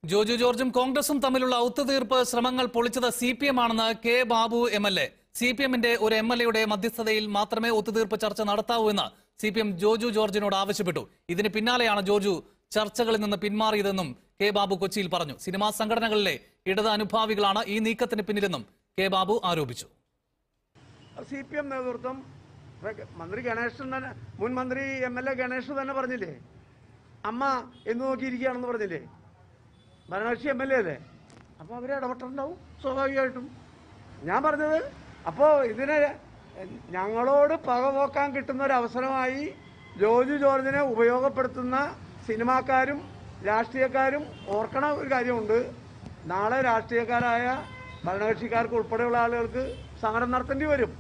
ജോജു ജോർജും കോൺഗ്രസും തമ്മിലുള്ള ഒത്തുതീർപ്പ് ശ്രമങ്ങൾ പൊളിച്ചത് സി പി എം ആണെന്ന് K Babu M L A C P എമ്മിന്റെ ഒരു എം എൽ എയുടെ മധ്യസ്ഥതയിൽ മാത്രമേ ഒത്തുതീർപ്പ് ചർച്ച നടത്താവൂ എന്ന് സി പി എം ജോജു ജോർജിനോട് ആവശ്യപ്പെട്ടു ഇതിന് പിന്നാലെയാണ് ജോർജു ചർച്ചകളിൽ നിന്ന് പിന്മാറിയതെന്നും കെ ബാബു കൊച്ചിയിൽ പറഞ്ഞു സിനിമാ സംഘടനകളിലെ ഇടത് അനുഭാവികളാണ് ഈ നീക്കത്തിന് പിന്നിലെന്നും കെ ബാബു ആരോപിച്ചു സി പി എം നേതൃത്വം ഇപ്പൊ മന്ത്രി ഗണേശൻ തന്നെ മുൻ മന്ത്രി എം എൽ എ ഗണേഷ് തന്നെ പറഞ്ഞില്ലേ അമ്മ എന്ന് നോക്കിയിരിക്കുകയാണെന്ന് പറഞ്ഞില്ലേ ഭരണകക്ഷി എം എൽ എ അല്ലേ അപ്പോൾ അവർ ഇടപെട്ടിട്ടുണ്ടാവും സ്വാഭാവികമായിട്ടും ഞാൻ പറഞ്ഞത് അപ്പോൾ ഇതിനെ ഞങ്ങളോട് പകപോക്കാൻ കിട്ടുന്ന ഒരു അവസരമായി ജോർജ് ജോർജിനെ ഉപയോഗപ്പെടുത്തുന്ന സിനിമാക്കാരും രാഷ്ട്രീയക്കാരും ഓർക്കണ ഒരു കാര്യമുണ്ട് നാളെ രാഷ്ട്രീയക്കാരായ ഭരണകക്ഷിക്കാർക്ക് ഉൾപ്പെടെയുള്ള ആളുകൾക്ക് സമരം നടത്തേണ്ടി വരും